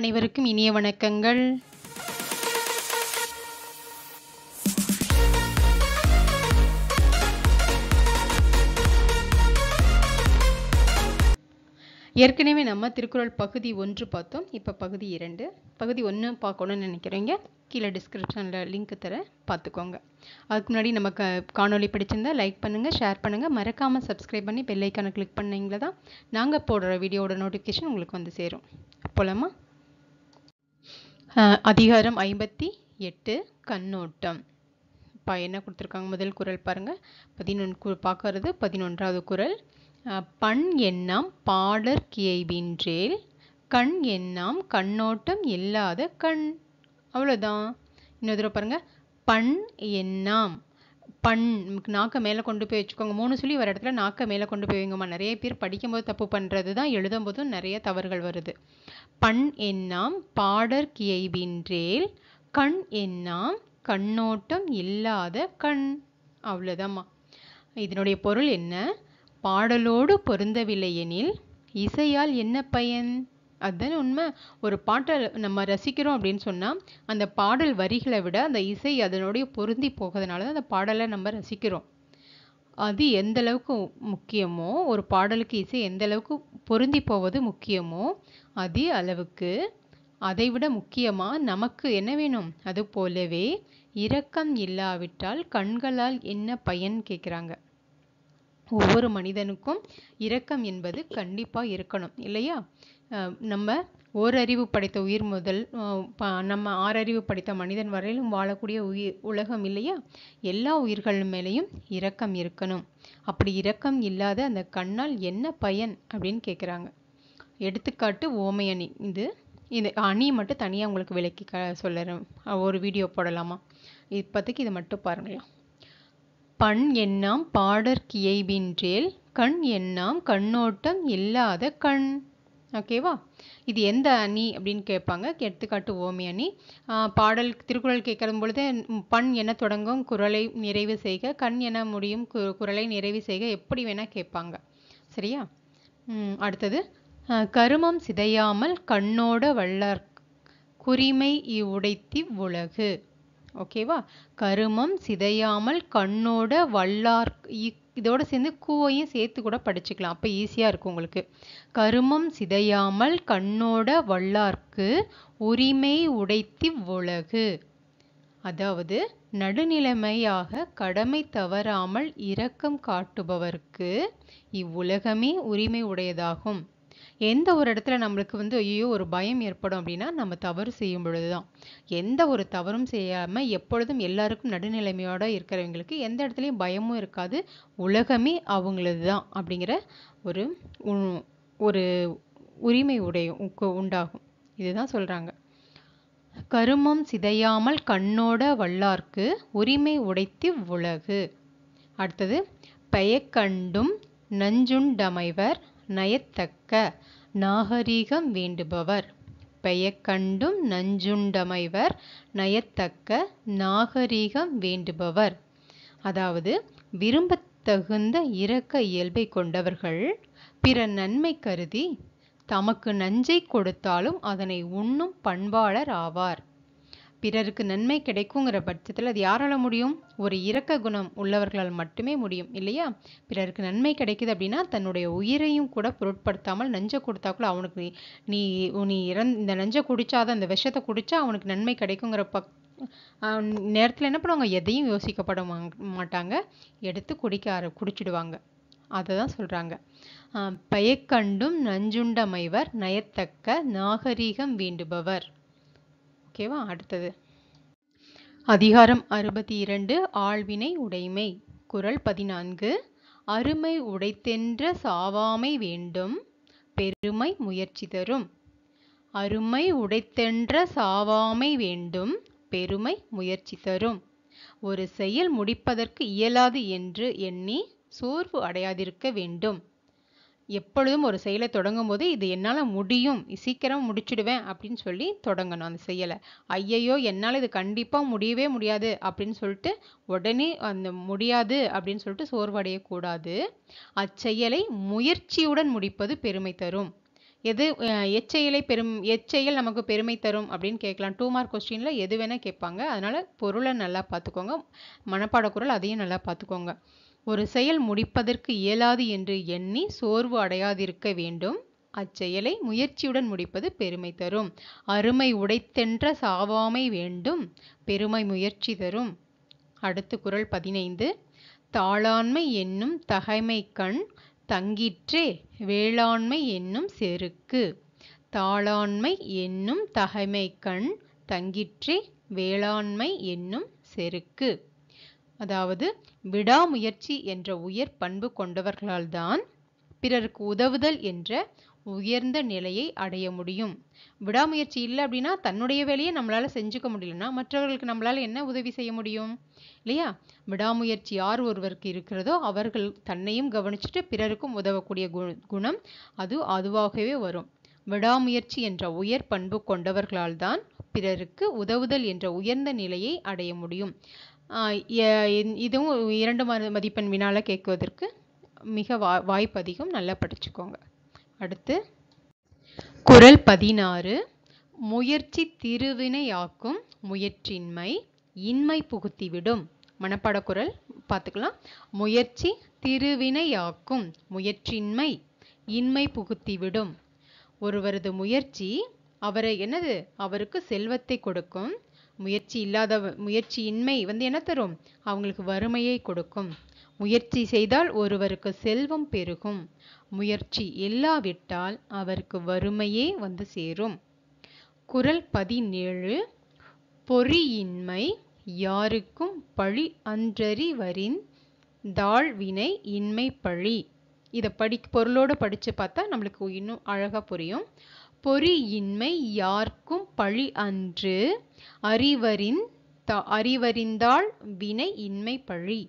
அனைவருக்கும் இனிய வணக்கங்கள் ஏற்கனவே நம்ம திருக்குறள் பகுதி ஒன்று பார்த்தோம் இப்போ பகுதி இரண்டு பகுதி ஒன்று பார்க்கணும்னு நினைக்கிறீங்க கீழே டிஸ்கிரிப்ஷனில் லிங்க் தரேன் பார்த்துக்கோங்க அதுக்கு முன்னாடி நம்ம க காணொலி பிடிச்சிருந்தா லைக் பண்ணுங்கள் ஷேர் பண்ணுங்கள் மறக்காமல் சப்ஸ்கிரைப் பண்ணி பெல் ஐக்கானை கிளிக் பண்ணீங்களா தான் நாங்கள் போடுற வீடியோவோட நோட்டிஃபிகேஷன் உங்களுக்கு வந்து சேரும் போலாமா அஹ், அதிகாரம் ஐம்பத்தி எட்டு கண்ணோட்டம் இப்போ என்ன கொடுத்துருக்காங்க முதல் குறள் பாருங்கள் பதினொன்று பார்க்கறது பதினொன்றாவது குறள் அஹ், பண் எண்ணாம் பாடற் கியைபின்றேல் கண் எண்ணாம் கண்ணோட்டம் இல்லாத கண் அவ்வளோதான் இன்னொரு தடவை பாருங்க பண் எண்ணாம் பண் நமக்கு நாக்கை மேலே கொண்டு போய் வச்சுக்கோங்க மூணு சொல்லி வர இடத்துல நாக்கை மேலே கொண்டு போய் வைங்கம்மா நிறைய பேர் படிக்கும்போது தப்பு பண்ணுறது தான் எழுதும்போதும் நிறைய தவறுகள் வருது பண் எண்ணாம் பாடற் கியைபின்றேல் கண் எண்ணாம் கண்ணோட்டம் இல்லாத கண் அவ்வளோதாம்மா இதனுடைய பொருள் என்ன பாடலோடு பொருந்தவில்லை எனில் இசையால் என்ன பயன் அதுதானே உண்மை ஒரு பாட்டை நம்ம ரசிக்கிறோம் அப்படின்னு சொன்னால் அந்த பாடல் வரிகளை விட அந்த இசை அதனுடைய பொருந்தி போகிறதுனால தான் அந்த பாடலை நம்ம ரசிக்கிறோம் அது எந்த அளவுக்கு முக்கியமோ ஒரு பாடலுக்கு இசை எந்த அளவுக்கு பொருந்தி போவது முக்கியமோ அதே அளவுக்கு அதைவிட முக்கியமாக நமக்கு என்ன வேணும் அது போலவே இரக்கம் இல்லாவிட்டால் கண்களால் என்ன பயன் கேட்குறாங்க ஒவ்வொரு மனிதனுக்கும் இரக்கம் என்பது கண்டிப்பாக இருக்கணும் இல்லையா அஹ் நம்ம ஓரறிவு படைத்த உயிர் முதல் அஹ் ப- நம்ம ஆறறிவு படைத்த மனிதன் வரையிலும் வாழக்கூடிய உயிர் உலகம் இல்லையா எல்லா உயிர்கள் மேலேயும் இரக்கம் இருக்கணும் அப்படி இரக்கம் இல்லாத அந்த கண்ணால் என்ன பயன் அப்படின்னு கேட்குறாங்க எடுத்துக்காட்டு ஓமை அணி இது இது அணி மட்டும் தனியாக உங்களுக்கு விளக்கி க சொல்லுறேன் ஒரு வீடியோ போடலாமா இப்போதைக்கு இதை மட்டும் பாருங்களேன் பண் எண்ணாம் பாடற் கியைபின்றேல் கண் எண்ணாம் கண்ணோட்டம் இல்லாத கண் ஓகேவா இது எந்த அணி அப்படின்னு கேட்பாங்க எடுத்துக்காட்டு ஓமி அணி ஆஹ் பாடல் திருக்குறள் கேட்கறது பொழுது ம், பண் என தொடங்கும் குறளை நிறைவு செய்க கண் என முடியும் கு- குறளை நிறைவு செய்க எப்படி வேணா கேட்பாங்க சரியா ம், அடுத்தது ஆஹ் கருமம் சிதையாமல் கண்ணோட வல்லார் குறிமை இவ்வுடைத்தி உலகு ஓகேவா கருமம் சிதையாமல் கண்ணோட வல்லார் இ- இதோட சேர்ந்து கூவையும் சேர்த்து கூட படிச்சுக்கலாம் அப்போ ஈஸியாக இருக்கும் உங்களுக்கு கருமம் சிதையாமல் கண்ணோட வல்லார்க்கு உரிமை உடைத்தி உலகு அதாவது நடுநிலைமையாக கடமை தவறாமல் இரக்கம் காட்டுபவர்க்கு இவ்வுலகமே உரிமை உடையதாகும் எந்த ஒரு இடத்துல நம்மளுக்கு வந்து ஐயோ ஒரு பயம் ஏற்படும் அப்படின்னா நம்ம தவறு செய்யும் பொழுதுதான் எந்த ஒரு தவறும் செய்யாம எப்பொழுதும் எல்லாருக்கும் நடுநிலைமையோட இருக்கிறவங்களுக்கு எந்த இடத்துலையும் பயமும் இருக்காது உலகமே அவங்களது தான் அப்படிங்கிற ஒரு உ- ஒரு உரிமை உடைய உக்கு- உண்டாகும் இதுதான் சொல்றாங்க கருமம் சிதையாமல் கண்ணோட வல்லார்க்கு உரிமை உடைத்தி உலகு அடுத்தது பெயக்கண்டும் நஞ்சுண்டமைவர் நயத்தக்க நாகரீகம் வேண்டுபவர் பெயக்கண்டும் நஞ்சுண்டமைவர் நயத்தக்க நாகரீகம் வேண்டுபவர் அதாவது விரும்பத்தகுந்த இரக்க இயல்பை கொண்டவர்கள் பிற நன்மை கருதி தமக்கு நஞ்சை கொடுத்தாலும் அதனை உண்ணும் பண்பாளர் ஆவார் பிறருக்கு நன்மை கிடைக்குங்கிற பட்சத்தில் அது யாரால முடியும் ஒரு இரக்க குணம் உள்ளவர்களால் மட்டுமே முடியும் இல்லையா பிறருக்கு நன்மை கிடைக்குது அப்படின்னா தன்னுடைய உயிரையும் கூட பொருட்படுத்தாமல் நஞ்சை கொடுத்தா கூட அவனுக்கு நீ- நீ நீ இறந் இந்த நஞ்சை குடிச்சாதான் இந்த விஷத்தை குடிச்சா அவனுக்கு நன்மை கிடைக்குங்கிற பக் நேரத்தில் என்ன பண்ணுவாங்க எதையும் யோசிக்கப்பட மாங்- மாட்டாங்க எடுத்து குடிக்க ஆர குடிச்சிடுவாங்க அதை தான் சொல்கிறாங்க பயக்கண்டும் நஞ்சுண்டமைவர் நயத்தக்க நாகரீகம் வேண்டுபவர் ஓகேவா அடுத்தது அதிகாரம் அறுபத்தி இரண்டு ஆழ்வினை உடைமை குறள் பதினான்கு அருமை உடைத்தென்ற சாவாமை வேண்டும் பெருமை முயற்சி தரும் அருமை உடைத்தென்ற சாவாமை வேண்டும் பெருமை முயற்சி தரும் ஒரு செயல் முடிப்பதற்கு இயலாது என்று எண்ணி சோர்வு அடையாதிருக்க வேண்டும் எப்பொழுதும் ஒரு செயலை தொடங்கும் போது இது என்னால் முடியும் சீக்கிரம் முடிச்சிடுவேன் அப்படின்னு சொல்லி தொடங்கணும் அந்த செயலை ஐயையோ என்னால் இது கண்டிப்பாக முடியவே முடியாது அப்படின்னு சொல்லிட்டு உடனே அந்த முடியாது அப்படின்னு சொல்லிட்டு சோர்வடையக்கூடாது அச்செயலை முயற்சியுடன் முடிப்பது பெருமை தரும் எது அஹ், எச்செயலை பெரும் எச்செயல் நமக்கு பெருமை தரும் அப்படின்னு கேட்கலாம் டூ மார்க் கொஸ்டினில் எது வேணால் கேட்பாங்க அதனால் பொருளை நல்லா பார்த்துக்கோங்க மனப்பாட குரல் அதையும் நல்லா பார்த்துக்கோங்க ஒரு செயல் முடிப்பதற்கு இயலாது என்று எண்ணி சோர்வு அடையாதிருக்க வேண்டும் அச்செயலை முயற்சியுடன் முடிப்பது பெருமை தரும் அருமை உடைத்தென்ற சாவாமை வேண்டும் பெருமை முயற்சி தரும் அடுத்து குறள் பதினைந்து தாளாண்மை என்னும் தகைமை கண் தங்கிற்றே வேளாண்மை என்னும் செருக்கு தாளாண்மை என்னும் தகைமை கண் தங்கிற்றே வேளாண்மை என்னும் செருக்கு அதாவது விடாமுயற்சி என்ற உயர் பண்பு கொண்டவர்களால்தான் பிறருக்கு உதவுதல் என்ற உயர்ந்த நிலையை அடைய முடியும் விடாமுயற்சி இல்லை அப்படின்னா தன்னுடைய வேலையை நம்மளால செஞ்சுக்க முடியலன்னா மற்றவர்களுக்கு நம்மளால என்ன உதவி செய்ய முடியும் இல்லையா விடாமுயற்சி யார் ஒருவருக்கு இருக்கிறதோ அவர்கள் தன்னையும் கவனிச்சுட்டு பிறருக்கும் உதவக்கூடிய கு- குணம் அது அதுவாகவே வரும் விடாமுயற்சி என்ற உயர் பண்பு கொண்டவர்களால் தான் பிறருக்கு உதவுதல் என்ற உயர்ந்த நிலையை அடைய முடியும் ஆஹ் எ- இ- இதுவும் இரண்டு ம- மதிப்பெண் வினால கேட்குவதற்கு மிக வா வாய்ப்பு அதிகம் நல்லா படிச்சுக்கோங்க அடுத்து குறள் பதினாறு முயற்சி திருவினையாக்கும் முயற்சின்மை இன்மை புகுத்திவிடும் மனப்பாட குறள் பார்த்துக்கலாம் முயற்சி திருவினையாக்கும் முயற்சின்மை இன்மை புகுத்திவிடும் ஒருவரது முயற்சி அவரை என்னது அவருக்கு செல்வத்தை கொடுக்கும் முயற்சி இல்லாத முயற்சியின்மை வந்து என்ன தரும் அவங்களுக்கு வறுமையை கொடுக்கும் முயற்சி செய்தால் ஒருவருக்கு செல்வம் பெருகும் முயற்சி இல்லாவிட்டால் அவருக்கு வறுமையே வந்து சேரும் குறள் பதினேழு பொறியின்மை யாருக்கும் பழி அன்றறிவரின் தாழ்வினை இன்மை பழி இதை படி பொருளோடு படித்து பார்த்தா நம்மளுக்கு இன்னும் அழகாக புரியும் பொறியின்மை யார்க்கும் பழி அன்று அறிவரின் த- அறிவறிந்தால் வினை இன்மை பழி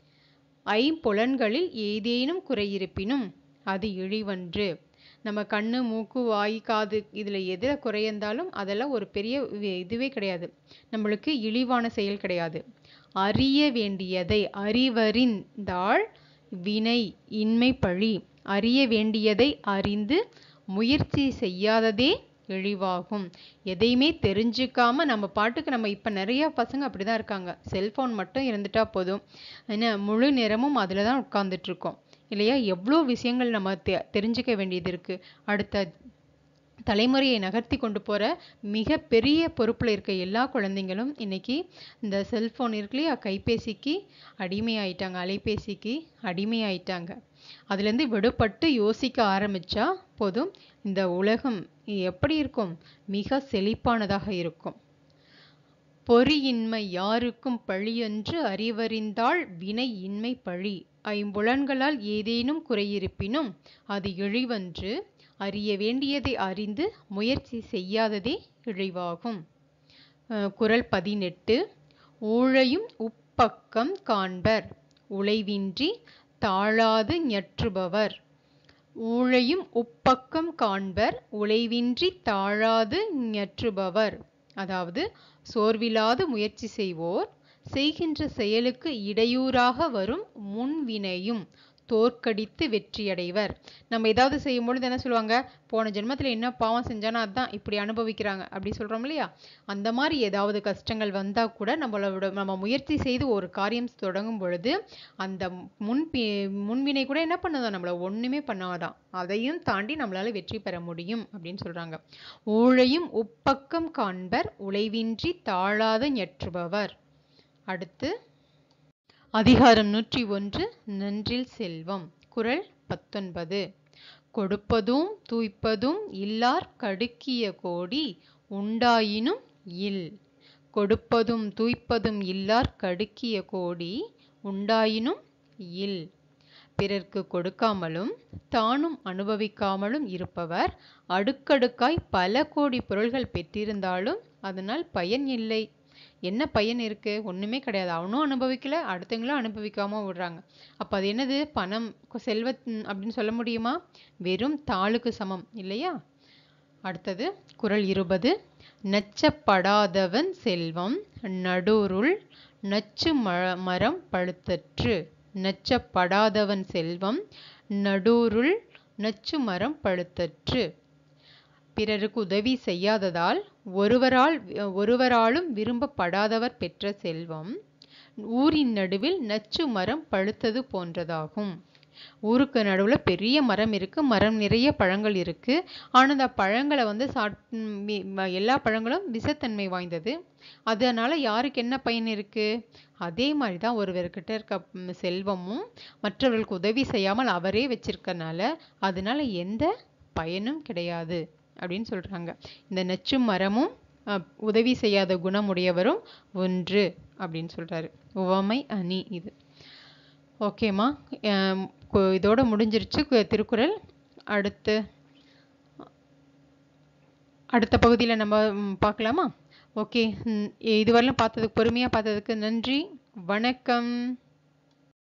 ஐம்புலன்களில் ஏதேனும் குறையிருப்பினும் அது இழிவன்று நம்ம கண்ணு மூக்கு வாய் காது இதில் எதில் குறையிருந்தாலும் அதெல்லாம் ஒரு பெரிய வி- இதுவே கிடையாது நம்மளுக்கு இழிவான செயல் கிடையாது அறிய வேண்டியதை அறிவறிந்தால் வினை இன்மை பழி அறிய வேண்டியதை அறிந்து முயற்சி செய்யாததே இழிவாகும் எதையுமே தெரிஞ்சுக்காம நம்ம பாட்டுக்கு நம்ம இப்போ நிறைய பசங்க அப்படிதான் இருக்காங்க செல்போன் மட்டும் இருந்துட்டா போதும் என்ன முழு நேரமும் அதில் தான் உட்கார்ந்துட்டு இருக்கோம் இல்லையா எவ்வளோ விஷயங்கள் நம்ம தெ தெரிஞ்சுக்க வேண்டியது இருக்கு அடுத்த தலைமுறையை நகர்த்தி கொண்டு போகிற மிக பெரிய பொறுப்பில் இருக்க எல்லா குழந்தைங்களும் இன்னைக்கு இந்த செல்போன் இருக்கு இல்லையா கைபேசிக்கு அடிமையாயிட்டாங்க அலைபேசிக்கு அடிமையாயிட்டாங்க அதுலேருந்து விடுபட்டு யோசிக்க ஆரம்பிச்சா போதும் இந்த உலகம் எப்படி இருக்கும் மிக செழிப்பானதாக இருக்கும் பொறியின்மை யாருக்கும் பழியன்று அறிவறிந்தால் வினை இன்மை பழி ஐம்புலன்களால் ஏதேனும் குறையிருப்பினும் அது இழிவன்று அறிய வேண்டியதை அறிந்து முயற்சி செய்யாததே இழிவாகும் அஹ் குறள் பதினெட்டு ஊழையும் உப்பக்கம் காண்பர் உழைவின்றி தாழாது ஞற்றுபவர் ஊழையும் உப்பக்கம் காண்பர் உழைவின்றி தாழாது ஞற்றுபவர் அதாவது சோர்விலாது முயற்சி செய்வோர் செய்கின்ற செயலுக்கு இடையூறாக வரும் முன்வினையும் தோற்கடித்து வெற்றியடைவர் நம்ம ஏதாவது செய்யும் பொழுது என்ன சொல்லுவாங்க போன ஜென்மத்துல என்ன பாவம் செஞ்சானோ அதான் இப்படி அனுபவிக்கிறாங்க அப்படி சொல்றோம் இல்லையா அந்த மாதிரி ஏதாவது கஷ்டங்கள் வந்தா கூட நம்மளோட நம்ம முயற்சி செய்து ஒரு காரியம் தொடங்கும் பொழுது அந்த முன் முன்வினை கூட என்ன பண்ணுதான் நம்மள ஒண்ணுமே பண்ணாதான் அதையும் தாண்டி நம்மளால வெற்றி பெற முடியும் அப்படின்னு சொல்றாங்க ஊழையும் உப்பக்கம் காண்பர் உழைவின்றி தாழாத ஞற்றுபவர் அடுத்து அதிகாரம் நூற்றி ஒன்று நன்றில் செல்வம் குறள் பத்தொன்பது கொடுப்பதும் தூய்ப்பதும் இல்லார் கடுக்கிய கோடி உண்டாயினும் இல் கொடுப்பதும் தூய்ப்பதும் இல்லார் கடுக்கிய கோடி உண்டாயினும் இல் பிறர்க்கு கொடுக்காமலும் தானும் அனுபவிக்காமலும் இருப்பவர் அடுக்கடுக்காய் பல கோடி பொருள்கள் பெற்றிருந்தாலும் அதனால் பயன் இல்லை என்ன பயன் இருக்கு ஒண்ணுமே கிடையாது அவனும் அனுபவிக்கல அடுத்தவங்களும் அனுபவிக்காம விடுறாங்க அப்ப அது என்னது பணம் செல்வ அப்படின்னு சொல்ல முடியுமா வெறும் தாளுக்கு சமம் இல்லையா அடுத்தது குறள் இருபது நச்சப்படாதவன் செல்வம் நடூருள் நச்சு ம மரம் பழுத்தற்று நச்சப்படாதவன் செல்வம் நடூருள் நச்சு மரம் பழுத்தற்று பிறருக்கு உதவி செய்யாததால் ஒருவரால் ஒருவராலும் விரும்பப்படாதவர் பெற்ற செல்வம் ஊரின் நடுவில் நச்சு மரம் பழுத்தது போன்றதாகும் ஊருக்கு நடுவில் பெரிய மரம் இருக்குது மரம் நிறைய பழங்கள் இருக்குது ஆனால் அந்த பழங்களை வந்து சாட் ம், மி- ம- எல்லா பழங்களும் விஷத்தன்மை வாய்ந்தது அதனால் யாருக்கு என்ன பயன் இருக்குது அதே மாதிரி தான் ஒருவர்கிட்ட இருக்க ம், செல்வமும் மற்றவர்களுக்கு உதவி செய்யாமல் அவரே வச்சிருக்கனால அதனால எந்த பயனும் கிடையாது அப்படின்னு சொல்கிறாங்க இந்த நச்சு மரமும் அஹ், உதவி செய்யாத குணமுடையவரும் ஒன்று அப்படின்னு சொல்கிறாரு உவமை அணி இது ஓகேம்மா அஹ் கு- இதோட முடிஞ்சிருச்சு கு- திருக்குறள் அடுத்து அடுத்த பகுதியில் நம்ம ம், பார்க்கலாமா ஓகே ம், இதுவரையிலும் பார்த்ததுக்கு பொறுமையாக பார்த்ததுக்கு நன்றி வணக்கம்